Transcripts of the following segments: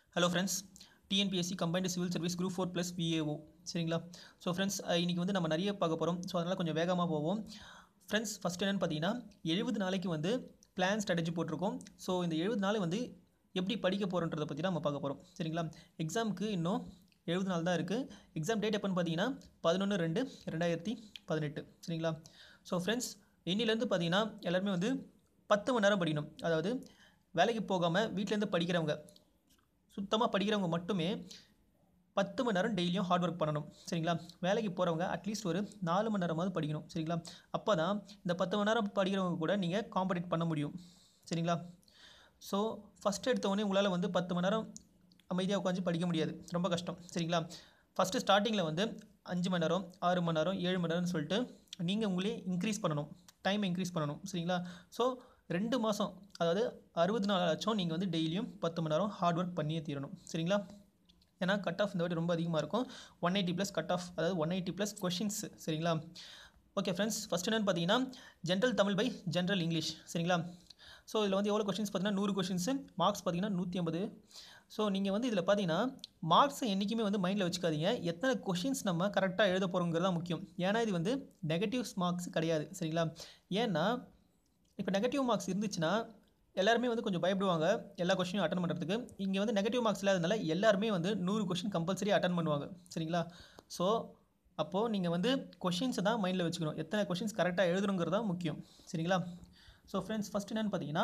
hello friends TNPSC combined civil service group four plus VAO சரிங்களா so friends இன்றைக்கி வந்து நம்ம நிறைய பார்க்க போகிறோம் ஸோ அதனால் கொஞ்சம் வேகமாக போவோம் ஃப்ரெண்ட்ஸ் ஃபஸ்ட் என்னென்னு பார்த்தீங்கன்னா எழுபது நாளைக்கு வந்து பிளான் ஸ்ட்ராட்டஜி போட்டிருக்கோம் ஸோ இந்த எழுபது நாள் வந்து எப்படி படிக்க போகிறோன்றதை பற்றி தான் நம்ம பார்க்க போகிறோம் சரிங்களா எக்ஸாமுக்கு இன்னும் எழுபது நாள் தான் இருக்குது எக்ஸாம் டேட் எப்போன்னு பார்த்தீங்கன்னா பதினொன்று ரெண்டு ரெண்டாயிரத்தி பதினெட்டு சரிங்களா ஸோ ஃப்ரெண்ட்ஸ் இன்னிலேருந்து பார்த்தீங்கன்னா எல்லாருமே வந்து பத்து மணி நேரம் படிக்கணும் அதாவது வேலைக்கு போகாமல் வீட்டிலேருந்து படிக்கிறவங்க சுத்தமாக படிக்கிறவங்க மட்டுமே பத்து மணி நேரம் டெய்லியும் ஹார்ட் ஒர்க் பண்ணணும் சரிங்களா வேலைக்கு போகிறவங்க அட்லீஸ்ட் ஒரு நாலு மணி நேரமாவது படிக்கணும் சரிங்களா அப்போ தான் இந்த பத்து மணி நேரம் படிக்கிறவங்க கூட நீங்கள் காம்படிட் பண்ண முடியும் சரிங்களா ஸோ ஃபஸ்ட் எடுத்தவொடனே உங்களால் வந்து பத்து மணி நேரம் அமைதியாக உட்காந்து படிக்க முடியாது ரொம்ப கஷ்டம் சரிங்களா ஃபஸ்ட்டு ஸ்டார்டிங்கில் வந்து அஞ்சு மணி நேரம் ஆறு மணி நேரம் ஏழு மணி நேரம்னு சொல்லிட்டு நீங்கள் உங்களே இன்க்ரீஸ் பண்ணணும் டைம் இன்க்ரீஸ் பண்ணணும் சரிங்களா ஸோ ரெண்டு மாதம் அதாவது அறுபது நாள் ஆச்சும் நீங்கள் வந்து டெய்லியும் பத்து மணி நேரம் ஹார்ட் ஒர்க் பண்ணியே தீரணும் சரிங்களா ஏன்னா கட் ஆஃப் இந்த வாட்டி ரொம்ப அதிகமாக இருக்கும் one eighty plus cut off அதாவது ஒன் எயிட்டி ப்ளஸ் கொஷின்ஸ் சரிங்களா ஓகே ஃப்ரெண்ட்ஸ் ஃபஸ்ட் என்னென்னு பார்த்தீங்கன்னா general Tamil by general English சரிங்களா ஸோ இதில் வந்து எவ்வளோ கொஷின்ஸ் பார்த்தீங்கன்னா நூறு கொஷின்ஸு மார்க்ஸ் பார்த்தீங்கன்னா நூற்றி ஐம்பது ஸோ நீங்கள் வந்து இதில் பார்த்தீங்கன்னா மார்க்ஸை என்றைக்குமே வந்து மைண்டில் வச்சுக்காதீங்க எத்தனை கொஷின்ஸ் நம்ம கரெக்டாக எழுத போகிறோங்கிறது தான் முக்கியம் ஏன்னா இது வந்து நெகட்டிவ்ஸ் மார்க்ஸ் கிடையாது சரிங்களா ஏன்னா இப்போ நெகட்டிவ் மார்க்ஸ் இருந்துச்சுன்னா எல்லாருமே வந்து கொஞ்சம் பயப்படுவாங்க எல்லா கொஷினும் அட்டன் பண்ணுறதுக்கு இங்கே வந்து நெகட்டிவ் மார்க்ஸ் இல்லாதனால எல்லாருமே வந்து நூறு கொஷின் கம்பல்சரி அட்டன் பண்ணுவாங்க சரிங்களா ஸோ அப்போது நீங்கள் வந்து கொஷின்ஸை தான் மைண்டில் வச்சுக்கணும் எத்தனை கொஷின்ஸ் கரெக்டாக எழுதணுங்கிறது தான் முக்கியம் சரிங்களா ஸோ ஃப்ரெண்ட்ஸ் ஃபஸ்ட் என்னென்னு பார்த்தீங்கன்னா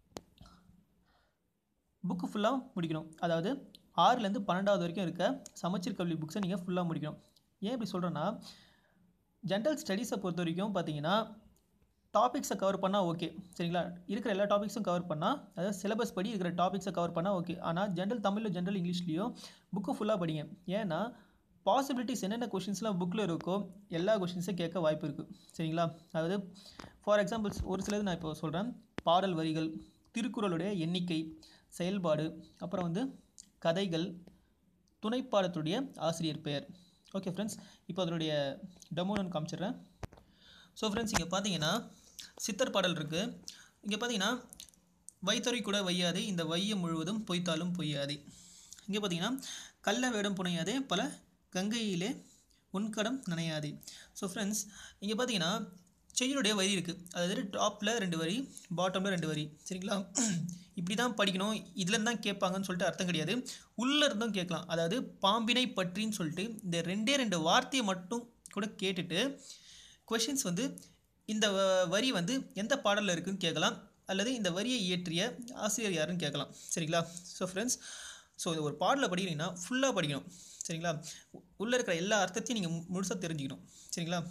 புக்கு ஃபுல்லாக முடிக்கணும் அதாவது ஆறுலேருந்து பன்னெண்டாவது வரைக்கும் இருக்க சமச்சீர் கல்வி புக்ஸை நீங்கள் ஃபுல்லாக முடிக்கணும் ஏன் இப்படி சொல்கிறேன்னா ஜென்ரல் ஸ்டடீஸை பொறுத்த வரைக்கும் பார்த்தீங்கன்னா டாபிக்ஸை கவர் பண்ணால் ஓகே சரிங்களா இருக்கிற எல்லா டாபிக்ஸும் கவர் பண்ணால் அதாவது சிலபஸ் படி இருக்கிற டாபிக்ஸை கவர் பண்ணால் ஓகே ஆனால் ஜென்ரல் தமிழில் ஜென்ரல் இங்கிலீஷ்லேயும் புக்கு ஃபுல்லாக படிங்க ஏன்னா பாசிபிலிட்டிஸ் என்னென்ன கொஷின்ஸ்லாம் புக்கில் இருக்கோ எல்லா கொஷின்ஸும் கேட்க வாய்ப்பு இருக்குது சரிங்களா அதாவது ஃபார் எக்ஸாம்பிள்ஸ் ஒரு சிலது நான் இப்போ சொல்கிறேன் பாடல் வரிகள் திருக்குறளுடைய எண்ணிக்கை செயல்பாடு அப்புறம் வந்து கதைகள் துணைப்பாடத்துடைய ஆசிரியர் பெயர் ஓகே ஃப்ரெண்ட்ஸ் இப்போ அதனுடைய டெமோ நான் காமிச்சிடுறேன் ஸோ ஃப்ரெண்ட்ஸ் இங்கே பார்த்தீங்கன்னா சித்தர் பாடல் இருக்குது இங்கே பார்த்தீங்கன்னா வைத்தறி கூட வையாதே இந்த வையம் முழுவதும் பொய்த்தாலும் பொய்யாதே இங்கே பார்த்தீங்கன்னா கள்ள வேடம் புனையாதே பல கங்கையிலே உன்கடம் நனையாதே ஸோ ஃப்ரெண்ட்ஸ் இங்கே பார்த்தீங்கன்னா செய்யுளுடைய வரி இருக்குது அதாவது டாப்பில் ரெண்டு வரி பாட்டமில் ரெண்டு வரி சரிங்களா இப்படி தான் படிக்கணும் இதுலேருந்து தான் கேட்பாங்கன்னு சொல்லிட்டு அர்த்தம் கிடையாது உள்ளே இருந்தும் கேட்கலாம் அதாவது பாம்பினை பற்றின்னு சொல்லிட்டு இந்த ரெண்டே ரெண்டு வார்த்தையை மட்டும் கூட கேட்டுட்டு கொஷின்ஸ் வந்து இந்த வரி வந்து எந்த பாடலில் இருக்குதுன்னு கேட்கலாம் அல்லது இந்த வரியை இயற்றிய ஆசிரியர் யாருன்னு கேட்கலாம் சரிங்களா ஸோ ஃப்ரெண்ட்ஸ் ஸோ இது ஒரு பாடலில் படிக்கிறீங்கன்னா ஃபுல்லாக படிக்கணும் சரிங்களா உள்ளே இருக்கிற எல்லா அர்த்தத்தையும் நீங்கள் முழுசாக தெரிஞ்சுக்கணும் சரிங்களா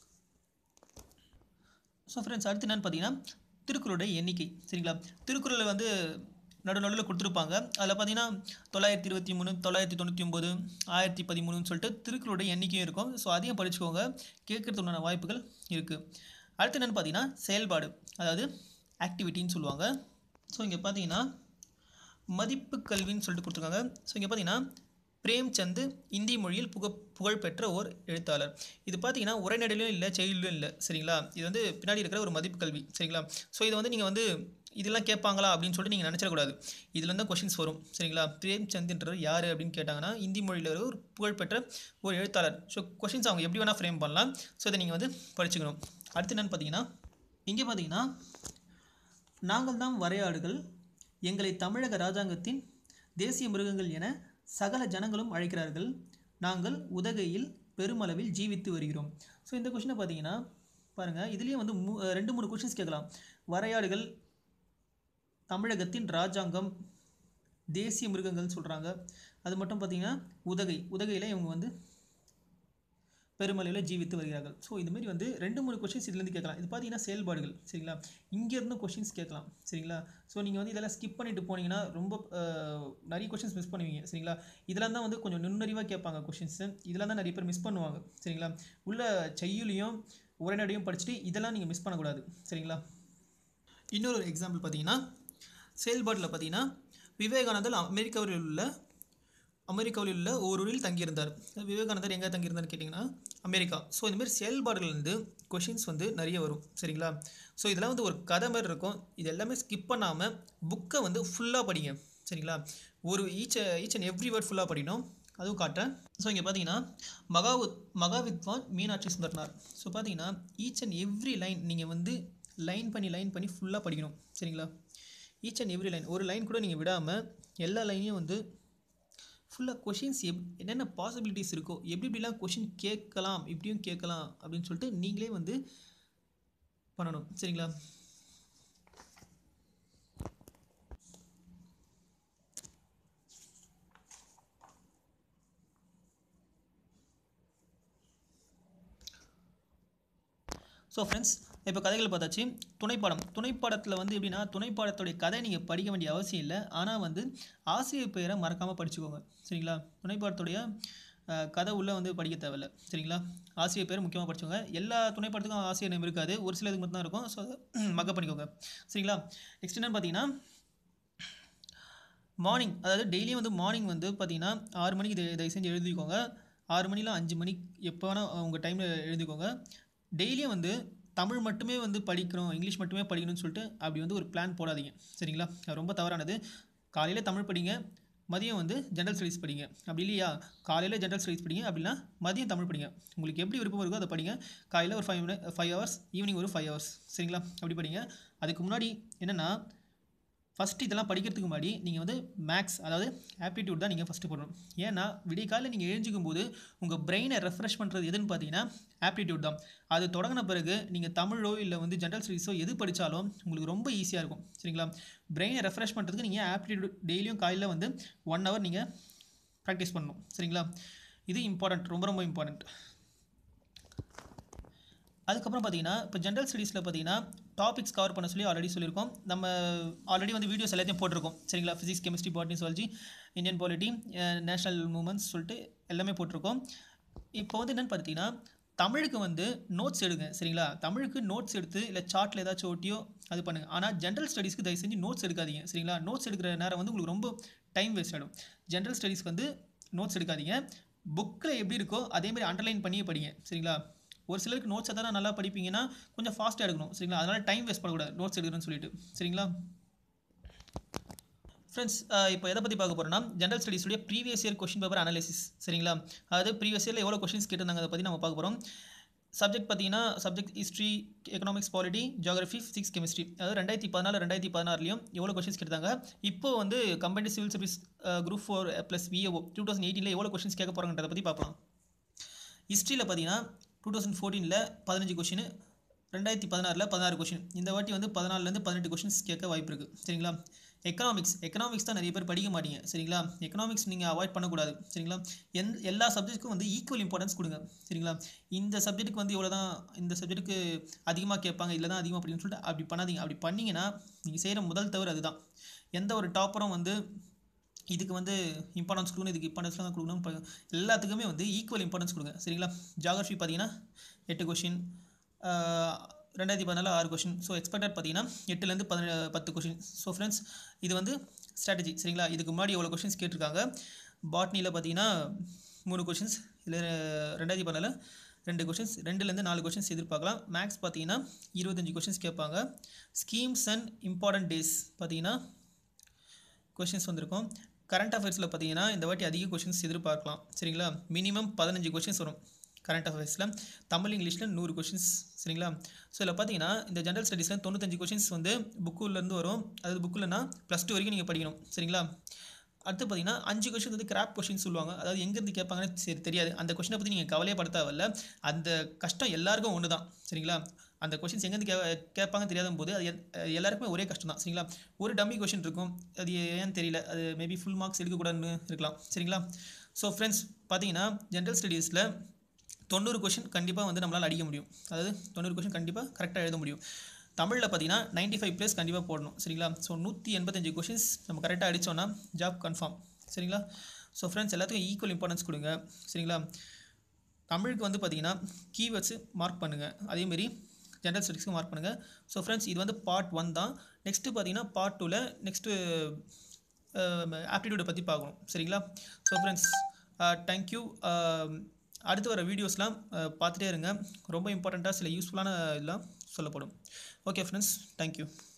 ஸோ ஃப்ரெண்ட்ஸ் அடுத்து என்னென்னு பார்த்தீங்கன்னா திருக்குறளுடைய எண்ணிக்கை சரிங்களா திருக்குறளை வந்து நடு நடுவில் கொடுத்துருப்பாங்க அதில் பார்த்தீங்கன்னா தொள்ளாயிரத்தி இருபத்தி மூணு தொள்ளாயிரத்தி தொண்ணூற்றி ஒம்பது ஆயிரத்தி பதிமூணுன்னு சொல்லிட்டு திருக்குறளுடைய எண்ணிக்கையும் இருக்கும் ஸோ அதையும் படிச்சுக்கோங்க கேட்கறதுக்கான வாய்ப்புகள் இருக்குது அடுத்து என்னென்னு பார்த்தீங்கன்னா செயல்பாடு அதாவது ஆக்டிவிட்டின்னு சொல்லுவாங்க ஸோ இங்கே பார்த்தீங்கன்னா மதிப்பு கல்வின்னு சொல்லிட்டு கொடுத்துருக்காங்க ஸோ இங்கே பார்த்தீங்கன்னா பிரேம்சந்த் இந்தி மொழியில் புக புகழ்பெற்ற ஓர் எழுத்தாளர் இது பார்த்தீங்கன்னா உரைநடையிலும் இல்லை செயலிலும் இல்லை சரிங்களா இது வந்து பின்னாடி இருக்கிற ஒரு மதிப்பு கல்வி சரிங்களா ஸோ இதை வந்து நீங்கள் வந்து இதெல்லாம் கேட்பாங்களா அப்படின்னு சொல்லிட்டு நீங்கள் நினச்சிடக்கூடாது இதில் தான் கொஷின்ஸ் வரும் சரிங்களா பிரேம்சந்த்ன்றவர் யார் அப்படின்னு கேட்டாங்கன்னா இந்தி மொழியில் ஒரு புகழ்பெற்ற ஒரு எழுத்தாளர் ஸோ கொஷின்ஸ் அவங்க எப்படி வேணால் ஃப்ரேம் பண்ணலாம் ஸோ இதை நீங்கள் வந்து படிச்சுக்கணும் அடுத்து என்னென்னு பார்த்தீங்கன்னா இங்கே பார்த்தீங்கன்னா நாங்கள் தான் வரையாடுகள் எங்களை தமிழக ராஜாங்கத்தின் தேசிய மிருகங்கள் என சகல ஜனங்களும் அழைக்கிறார்கள் நாங்கள் உதகையில் பெருமளவில் ஜீவித்து வருகிறோம் ஸோ இந்த கொஷினை பார்த்தீங்கன்னா பாருங்கள் இதுலேயும் வந்து மூ ரெண்டு மூணு கொஷின்ஸ் கேட்கலாம் வரையாடுகள் தமிழகத்தின் ராஜாங்கம் தேசிய மிருகங்கள்னு சொல்கிறாங்க அது மட்டும் பார்த்திங்கன்னா உதகை உதகையில் இவங்க வந்து பெருமளவில் ஜீவித்து வருகிறார்கள் ஸோ இதுமாரி வந்து ரெண்டு மூணு கொஷின்ஸ் இதுலேருந்து கேட்கலாம் இது பார்த்தீங்கன்னா செயல்பாடுகள் சரிங்களா இங்கேருந்து கொஷின்ஸ் கேட்கலாம் சரிங்களா ஸோ நீங்கள் வந்து இதெல்லாம் ஸ்கிப் பண்ணிட்டு போனீங்கன்னா ரொம்ப நிறைய கொஷின்ஸ் மிஸ் பண்ணுவீங்க சரிங்களா இதெல்லாம் தான் வந்து கொஞ்சம் நுண்ணறிவாக கேட்பாங்க கொஷின்ஸு இதெல்லாம் தான் நிறைய பேர் மிஸ் பண்ணுவாங்க சரிங்களா உள்ள செய்யுலையும் உரைநடையும் படிச்சுட்டு இதெல்லாம் நீங்கள் மிஸ் பண்ணக்கூடாது சரிங்களா இன்னொரு எக்ஸாம்பிள் பார்த்தீங்கன்னா செயல்பாட்டில் பார்த்தீங்கன்னா விவேகானந்தர் அமெரிக்காவில் உள்ள அமெரிக்காவில் உள்ள ஓரூரில் தங்கியிருந்தார் விவேகானந்தர் எங்கே தங்கியிருந்தார்னு கேட்டிங்கன்னா அமெரிக்கா ஸோ இந்தமாரி செயல்பாடுகள் வந்து கொஷின்ஸ் வந்து நிறைய வரும் சரிங்களா ஸோ இதெல்லாம் வந்து ஒரு கதை மாதிரி இருக்கும் இது எல்லாமே ஸ்கிப் பண்ணாமல் புக்கை வந்து ஃபுல்லாக படிங்க சரிங்களா ஒரு each each and every word ஃபுல்லாக படிக்கணும் அதுவும் காட்டுறேன் ஸோ இங்கே பார்த்தீங்கன்னா மகாவுத் மகாவித்வான் மீனாட்சி சுந்தரனார் ஸோ பார்த்தீங்கன்னா ஈச் அண்ட் எவ்ரி லைன் நீங்கள் வந்து லைன் பண்ணி லைன் பண்ணி ஃபுல்லாக படிக்கணும் சரிங்களா ஈச் அண்ட் எவ்ரி லைன் ஒரு லைன் கூட நீங்கள் விடாமல் எல்லா லைனையும் வந்து ஃபுல்லாக கொஷின்ஸ் எப் என்னென்ன பாசிபிலிட்டிஸ் இருக்கோ எப்படி எப்படிலாம் கொஷின் கேட்கலாம் இப்படியும் கேட்கலாம் அப்படின்னு சொல்லிட்டு நீங்களே வந்து பண்ணணும் சரிங்களா ஸோ ஃப்ரெண்ட்ஸ் இப்போ கதைகள் பார்த்தாச்சு துணைப்பாடம் துணைப்பாடத்தில் வந்து எப்படின்னா துணைப்பாடத்துடைய கதை நீங்கள் படிக்க வேண்டிய அவசியம் இல்லை ஆனால் வந்து ஆசிரியர் பெயரை மறக்காமல் படிச்சுக்கோங்க சரிங்களா துணைப்பாடத்துடைய அஹ், கதை உள்ளே வந்து படிக்க தேவையில்ல சரிங்களா ஆசிரியர் பேர் முக்கியமாக படிச்சுக்கோங்க எல்லா துணைப்பாடத்துக்கும் ஆசிரியர் நேம் இருக்காது ஒரு சிலதுக்கு மட்டும் தான் இருக்கும் ஸோ அதை மக்க பண்ணிக்கோங்க சரிங்களா நெக்ஸ்ட் என்னன்னு பார்த்தீங்கன்னா மார்னிங் அதாவது டெய்லியும் வந்து மார்னிங் வந்து பார்த்தீங்கன்னா ஆறு மணிக்கு தய- தயவு செஞ்சு எழுதிக்கோங்க ஆறு மணில அஞ்சு மணி எப்போ வேணால் உங்கள் டைமில் எழுதிக்கோங்க டெய்லியும் வந்து தமிழ் மட்டுமே வந்து படிக்கிறோம் இங்கிலீஷ் மட்டுமே படிக்கணும்னு சொல்லிட்டு அப்படி வந்து ஒரு பிளான் போடாதீங்க சரிங்களா அது ரொம்ப தவறானது காலையில் தமிழ் படிங்க மதியம் வந்து ஜென்ரல் ஸ்டடீஸ் படிங்க அப்படி இல்லையா காலையில் ஜென்ரல் ஸ்டடீஸ் படிங்க அப்படின்னா மதியம் தமிழ் படிங்க உங்களுக்கு எப்படி விருப்பம் இருக்கோ அதை படிங்க காலையில் ஒரு five minute five hours evening ஒரு ஃபைவ் ஹவர்ஸ் சரிங்களா அப்படி படிங்க அதுக்கு முன்னாடி என்னென்னா ஃபஸ்ட்டு இதெல்லாம் படிக்கிறதுக்கு முன்னாடி நீங்கள் வந்து மேக்ஸ் அதாவது ஆப்டிடியூட் தான் நீங்கள் ஃபஸ்ட்டு போடணும் ஏன்னா விடிய காலையில் நீங்கள் எழுஞ்சிக்கும் போது உங்கள் பிரெயினை ரெஃப்ரெஷ் பண்ணுறது எதுன்னு பார்த்தீங்கன்னா ஆப்டிடியூட் தான் அது தொடங்கின பிறகு நீங்கள் தமிழோ இல்லை வந்து ஜென்ரல் ஸ்டடீஸோ எது படித்தாலும் உங்களுக்கு ரொம்ப ஈஸியாக இருக்கும் சரிங்களா பிரெயினை ரெஃப்ரெஷ் பண்ணுறதுக்கு நீங்கள் ஆப்டிடியூட் டெய்லியும் காலையில் வந்து ஒன் ஹவர் நீங்கள் ப்ராக்டிஸ் பண்ணணும் சரிங்களா இது இம்பார்ட்டண்ட் ரொம்ப ரொம்ப இம்பார்ட்டண்ட் அதுக்கப்புறம் பார்த்தீங்கன்னா இப்போ ஜென்ரல் ஸ்டடீஸில் பார்த்தீங்கன்னா டாபிக்ஸ் கவர் பண்ண சொல்லி ஆல்ரெடி சொல்லியிருக்கோம் நம்ம ஆல்ரெடி வந்து வீடியோஸ் எல்லாத்தையும் போட்டிருக்கோம் சரிங்களா physics chemistry botany zoology Indian polity national movements சொல்லிட்டு எல்லாமே போட்டிருக்கோம் இப்போ வந்து என்னென்னு பார்த்தீங்கன்னா தமிழுக்கு வந்து நோட்ஸ் எடுங்க சரிங்களா தமிழுக்கு நோட்ஸ் எடுத்து இல்லை சார்ட்டில் ஏதாச்சும் ஓட்டியோ அது பண்ணுங்கள் ஆனால் ஜென்ரல் ஸ்டடீஸ்க்கு தயவு செஞ்சு நோட்ஸ் எடுக்காதீங்க சரிங்களா நோட்ஸ் எடுக்கிற நேரம் வந்து உங்களுக்கு ரொம்ப டைம் வேஸ்ட் ஆகிடும் ஜென்ரல் ஸ்டடீஸ்க்கு வந்து நோட்ஸ் எடுக்காதீங்க புக்கில் எப்படி இருக்கோ அதே மாதிரி அண்டர்லைன் பண்ணியே படிங்க சரிங்களா ஒரு சிலருக்கு நோட்ஸ் எதாவது நல்லா படிப்பீங்கன்னா கொஞ்சம் ஃபாஸ்ட்டாக எடுக்கணும் சரிங்களா அதனால் டைம் வேஸ்ட் பண்ணக்கூடாது நோட்ஸ் எடுக்கிறேன்னு சொல்லிட்டு சரிங்களா ஃப்ரெண்ட்ஸ் இப்போ எதை பற்றி பார்க்க போகிறோம்னா ஜென்ரல் ஸ்டடீஸுடைய previous year question paper analysis சரிங்களா அதாவது ப்ரீவியஸ் இயரில் எவ்வளோ கொஷின்ஸ் கேட்டிருந்தாங்க அதை பற்றி நம்ம பார்க்க போகிறோம் சப்ஜெக்ட் பார்த்தீங்கன்னா subject history economics polity geography physics chemistry அதாவது ரெண்டாயிரத்தி பதினாலு ரெண்டாயிரத்தி பதினாறுலையும் எவ்வளோ கொஷின்ஸ் கேட்டாங்க இப்போ வந்து combined civil service group four plus VAO two thousand எயிட்டீனில் எவ்வளோ கொஷின்ஸ் கேட்க போகிறாங்கன்றதை பற்றி பார்க்கலாம் ஹிஸ்ட்ரியில் பார்த்தீங்கன்னா டூ தௌசண்ட் ஃபோர்டீனில் பதினஞ்சு கொஷின் ரெண்டாயிரத்தி பதினாறில் பதினாறு கொஷின் இந்த வாட்டி வந்து பதினாலுலேருந்து பதினெட்டு கொஷின்ஸ் கேட்க வாய்ப்பு இருக்குது சரிங்களா எக்கனாமிக்ஸ் எக்கனாமிக்ஸ் தான் நிறைய பேர் படிக்க மாட்டீங்க சரிங்களா எக்கனாமிக்ஸ் நீங்கள் அவாய்ட் பண்ணக்கூடாது சரிங்களா எந் எல்லா சப்ஜெக்ட்டுக்கும் வந்து ஈக்குவல் இம்பார்ட்டன்ஸ் கொடுங்க சரிங்களா இந்த சப்ஜெக்ட்டுக்கு வந்து இவ்வளோ தான் இந்த சப்ஜெக்ட்டுக்கு அதிகமாக கேட்பாங்க இல்லை தான் அதிகமாக அப்படின்னு சொல்லிட்டு அப்படி பண்ணாதீங்க அப்படி பண்ணீங்கன்னா நீங்கள் செய்கிற முதல் தவறு அதுதான் எந்த ஒரு டாப்பரும் வந்து இதுக்கு வந்து இம்பார்ட்டன்ஸ் கொடுக்கணும் இதுக்கு இம்பார்ட்டன்ஸ் தான் கொடுக்கணும் ப- எல்லாத்துக்குமே வந்து ஈக்குவல் இம்பார்ட்டன்ஸ் கொடுங்க சரிங்களா ஜாகிரஃபி பார்த்தீங்கன்னா எட்டு கொஷின் ரெண்டாயிரத்தி பதினாலு ஆறு கொஷின் ஸோ எக்ஸ்பெக்டட் பார்த்தீங்கன்னா எட்டுலேருந்து பதின பத்து கொஷின் ஸோ ஃப்ரெண்ட்ஸ் இது வந்து ஸ்ட்ராட்டஜி சரிங்களா இதுக்கு முன்னாடி எவ்வளோ கொஷின்ஸ் கேட்டிருக்காங்க பாட்னியில் பார்த்தீங்கன்னா மூணு கொஷின்ஸ் இல்லை ரெண்டாயிரத்தி பதினாலு ரெண்டு கொஷின்ஸ் ரெண்டுலேருந்து நாலு கொஷின்ஸ் எதிர்பார்க்கலாம் மேக்ஸ் பார்த்தீங்கன்னா இருபத்தஞ்சி கொஷின்ஸ் கேட்பாங்க ஸ்கீம்ஸ் அண்ட் இம்பார்ட்டன்ட் டேஸ் பார்த்தீங்கன்னா கொஷின்ஸ் வந்திருக்கும் கரண்ட் அஃபேர்ஸில் பார்த்தீங்கன்னா இந்த வாட்டி அதிக கொஷின்ஸ் எதிர்பார்க்கலாம் சரிங்களா மினிமம் பதினஞ்சு கொஷின்ஸ் வரும் கரண்ட் அஃபேர்ஸில் தமிழ் இங்கிலீஷில் நூறு கொஷின்ஸ் சரிங்களா ஸோ இதில் பார்த்தீங்கன்னா இந்த ஜென்ரல் ஸ்டடீஸில் தொண்ணூத்தஞ்சு கொஷின்ஸ் வந்து புக்குலேருந்து வரும் அதாவது புக்கில்னா ப்ளஸ் டூ வரைக்கும் நீங்கள் படிக்கணும் சரிங்களா அடுத்து பார்த்தீங்கன்னா அஞ்சு கொஷின் வந்து கிராப் கொஷின் சொல்லுவாங்க அதாவது எங்கேருந்து கேட்பாங்கன்னு சரி தெரியாது அந்த கொஷினை பற்றி நீங்கள் கவலையே பட தேவையில்ல அந்த கஷ்டம் எல்லாருக்கும் ஒன்று தான் சரிங்களா அந்த கொஷின்ஸ் எங்கேருந்து கே கேட்பாங்க தெரியாத போது அது எல்- எல்லாருக்குமே ஒரே கஷ்டம் தான் சரிங்களா ஒரு டம்மி கொஷின் இருக்கும் அது ஏன்னு தெரியல அது மேபி ஃபுல் மார்க்ஸ் எடுக்கக்கூடாதுன்னு இருக்கலாம் சரிங்களா ஸோ ஃப்ரெண்ட்ஸ் பார்த்தீங்கன்னா ஜென்ரல் ஸ்டடீஸில் தொண்ணூறு கொஷின் கண்டிப்பாக வந்து நம்மளால் அடிக்க முடியும் அதாவது தொண்ணூறு கொஷின் கண்டிப்பாக கரெக்டாக எழுத முடியும் தமிழில் பார்த்தீங்கன்னா 95 ஃபைவ் ப்ளஸ் கண்டிப்பாக போடணும் சரிங்களா ஸோ நூற்றி எண்பத்தஞ்சு கொஷின்ஸ் நம்ம கரெக்டாக அடித்தோன்னா ஜாப் கன்ஃபார்ம் சரிங்களா ஸோ ஃப்ரெண்ட்ஸ் எல்லாத்துக்கும் ஈக்குவல் இம்பார்ட்டன்ஸ் கொடுங்க சரிங்களா தமிழுக்கு வந்து பார்த்தீங்கன்னா கீவேர்ட்ஸு மார்க் பண்ணுங்கள் அதேமாரி ஜென்ரல் ஸ்டடீஸ்க்கு மார்க் பண்ணுங்கள் ஸோ ஃப்ரெண்ட்ஸ் இது வந்து பார்ட் ஒன் தான் நெக்ஸ்ட்டு பார்த்தீங்கன்னா பார்ட் டூவில் நெக்ஸ்ட்டு ஆப்டிடியூடை பற்றி பார்க்கணும் சரிங்களா ஸோ ஃப்ரெண்ட்ஸ் தேங்க்யூ அடுத்து வர வீடியோஸ்லாம் அஹ், பார்த்துட்டே இருங்க ரொம்ப இம்பார்ட்டண்ட்டாக சில யூஸ்ஃபுல்லான இதெல்லாம் சொல்லப்படும் ஓகே ஃப்ரெண்ட்ஸ் தேங்க்யூ